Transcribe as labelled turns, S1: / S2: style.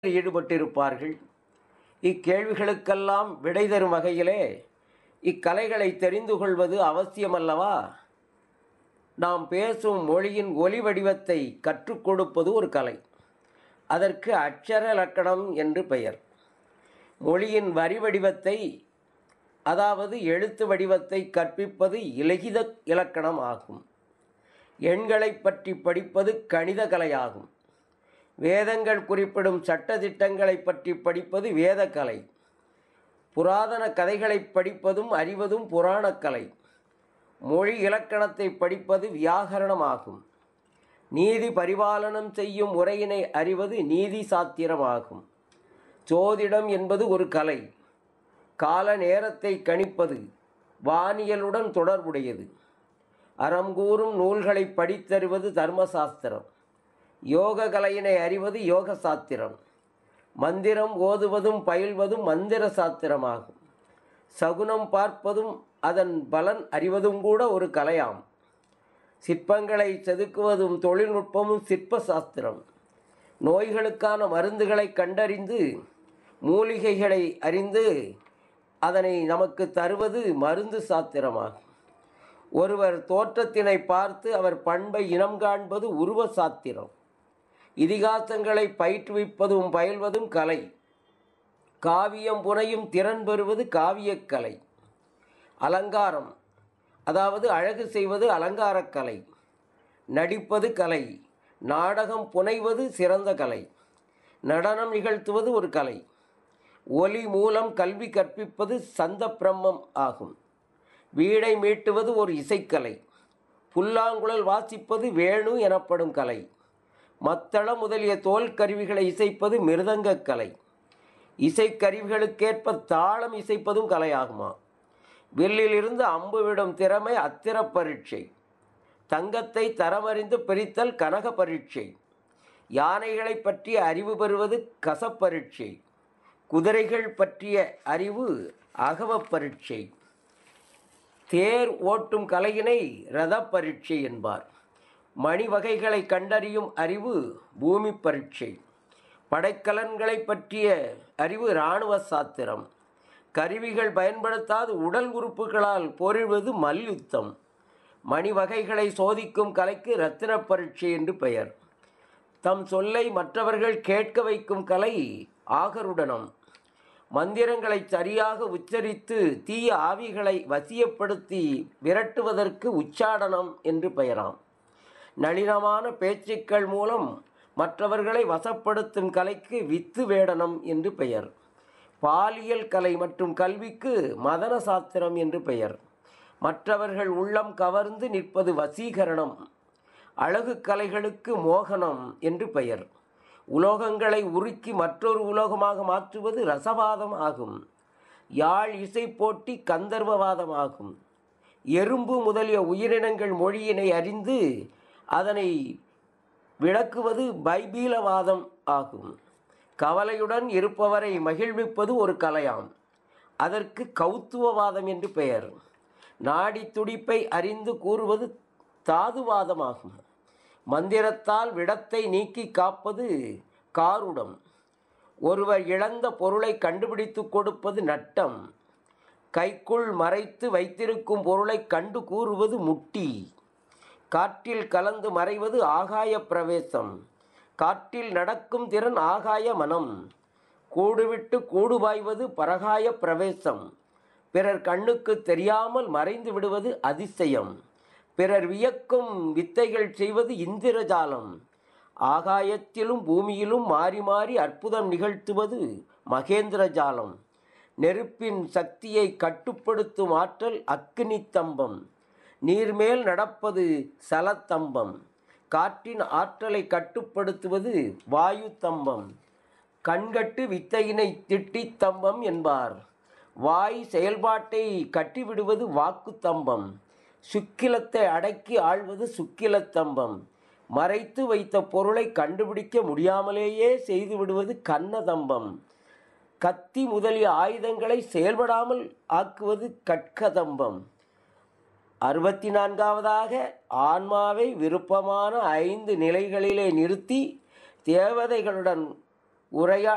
S1: ஈடுபட்டிருப்பார்கள் இக்கேள்விகளுக்கெல்லாம் விடை தரும் வகையிலே இக்கலைகளை தெரிந்து கொள்வது அவசியமல்லவா நாம் பேசும் மொழியின் ஒலி வடிவத்தை கற்றுக் கொடுப்பது ஒரு கலை அதற்கு அட்சர இலக்கணம் என்று பெயர் மொழியின் வரி வடிவத்தை அதாவது எழுத்து வடிவத்தை கற்பிப்பது இலகித இலக்கணம் ஆகும் எண்களைப் பற்றி படிப்பது கணித கலையாகும் வேதங்கள் குறிப்பிடும் சட்டதிட்டங்களை பற்றி படிப்பது வேதக்கலை புராதன கதைகளை படிப்பதும் அறிவதும் புராணக்கலை மொழி இலக்கணத்தை படிப்பது வியாகரணமாகும் நீதி பரிபாலனம் செய்யும் முறையினை அறிவது நீதி சாத்திரமாகும் சோதிடம் என்பது ஒரு கலை கால நேரத்தை கணிப்பது வானியலுடன் தொடர்புடையது அறங்கூறும் நூல்களை படித்தறிவது தர்மசாஸ்திரம் யோக கலையினை அறிவது யோக சாத்திரம் மந்திரம் ஓதுவதும் பயில்வதும் மந்திர சாத்திரமாகும் சகுனம் பார்ப்பதும் அதன் பலன் அறிவதும் கூட ஒரு கலையாம் சிற்பங்களை செதுக்குவதும் தொழில்நுட்பமும் சிற்ப சாஸ்திரம் நோய்களுக்கான மருந்துகளை கண்டறிந்து மூலிகைகளை அறிந்து அதனை நமக்கு தருவது மருந்து சாத்திரமாகும் ஒருவர் தோற்றத்தினை பார்த்து அவர் பண்பை இனம் காண்பது உருவ சாத்திரம் இதிகாசங்களை பயிற்றுவிப்பதும் பயில்வதும் கலை காவியம் புனையும் திறன் பெறுவது காவியக்கலை அலங்காரம் அதாவது அழகு செய்வது அலங்காரக்கலை நடிப்பது கலை நாடகம் புனைவது சிறந்த கலை நடனம் நிகழ்த்துவது ஒரு கலை ஒலி மூலம் கல்வி கற்பிப்பது சந்த பிரம்மம் ஆகும் வீடை மீட்டுவது ஒரு இசைக்கலை புல்லாங்குழல் வாசிப்பது வேணு எனப்படும் கலை மத்தளம் முதலிய தோல் கருவிகளை இசைப்பது மிருதங்கக் கலை இசைக்கருவிகளுக்கேற்ப தாளம் இசைப்பதும் கலையாகுமா வில்லிலிருந்து அம்பு விடும் திறமை அத்திர பரீட்சை தங்கத்தை தரமறிந்து பிரித்தல் கனக பரீட்சை யானைகளை பற்றிய அறிவு பெறுவது கசப்பரீட்சை குதிரைகள் பற்றிய அறிவு அகவ பரீட்சை தேர் ஓட்டும் கலையினை ரத பரீட்சை என்பார் மணி வகைகளை கண்டறியும் அறிவு பூமி பரீட்சை படைக்கலன்களை பற்றிய அறிவு இராணுவ சாத்திரம் கருவிகள் பயன்படுத்தாது உடல் உறுப்புகளால் போரிடுவது மல்யுத்தம் மணி வகைகளை சோதிக்கும் கலைக்கு ரத்தின பரீட்சை என்று பெயர் தம் சொல்லை மற்றவர்கள் கேட்க வைக்கும் கலை ஆகருடனம் மந்திரங்களை சரியாக உச்சரித்து தீய ஆவிகளை வசியப்படுத்தி விரட்டுவதற்கு உச்சாடனம் என்று பெயராம் நளினமான பேச்சுக்கள் மூலம் மற்றவர்களை வசப்படுத்தும் கலைக்கு வித்து வேடனம் என்று பெயர் பாலியல் கலை மற்றும் கல்விக்கு மதன சாத்திரம் என்று பெயர் மற்றவர்கள் உள்ளம் கவர்ந்து நிற்பது வசீகரணம் அழகு கலைகளுக்கு மோகனம் என்று பெயர் உலோகங்களை உருக்கி மற்றொரு உலோகமாக மாற்றுவது ரசவாதம் ஆகும் யாழ் இசை போட்டி கந்தர்வவாதம் ஆகும் எறும்பு முதலிய உயிரினங்கள் மொழியினை அறிந்து அதனை விளக்குவது பைபீலவாதம் ஆகும் கவலையுடன் இருப்பவரை மகிழ்விப்பது ஒரு கலையாம் அதற்கு கௌத்துவவாதம் என்று பெயர் நாடி துடிப்பை அறிந்து கூறுவது தாதுவாதமாகும் மந்திரத்தால் விடத்தை நீக்கி காப்பது காருடம் ஒருவர் இழந்த பொருளை கண்டுபிடித்து கொடுப்பது நட்டம் கைக்குள் மறைத்து வைத்திருக்கும் பொருளை கண்டு கூறுவது முட்டி காற்றில் கலந்து மறைவது ஆகாய பிரவேசம் காற்றில் நடக்கும் திறன் ஆகாய மனம் கூடுவிட்டு கூடுபாய்வது பரகாய பிரவேசம் பிறர் கண்ணுக்கு தெரியாமல் மறைந்து விடுவது அதிசயம் பிறர் வியக்கும் வித்தைகள் செய்வது இந்திரஜாலம் ஆகாயத்திலும் பூமியிலும் மாறி மாறி அற்புதம் நிகழ்த்துவது மகேந்திர ஜாலம் நெருப்பின் சக்தியை கட்டுப்படுத்தும் ஆற்றல் அக்னி தம்பம் நீர்மேல் நடப்பது சலத்தம்பம் காற்றின் ஆற்றலை கட்டுப்படுத்துவது வாயு தம்பம் கண்கட்டு வித்தையினை திட்டி தம்பம் என்பார் வாய் செயல்பாட்டை கட்டிவிடுவது வாக்கு தம்பம் சுக்கிலத்தை அடக்கி ஆள்வது சுக்கிலத்தம்பம் மறைத்து வைத்த பொருளை கண்டுபிடிக்க முடியாமலேயே செய்து விடுவது கண்ணதம்பம் கத்தி முதலிய ஆயுதங்களை செயல்படாமல் ஆக்குவது கட்கதம்பம் அறுபத்தி நான்காவதாக ஆன்மாவை விருப்பமான ஐந்து நிலைகளிலே நிறுத்தி தேவதைகளுடன் உரையா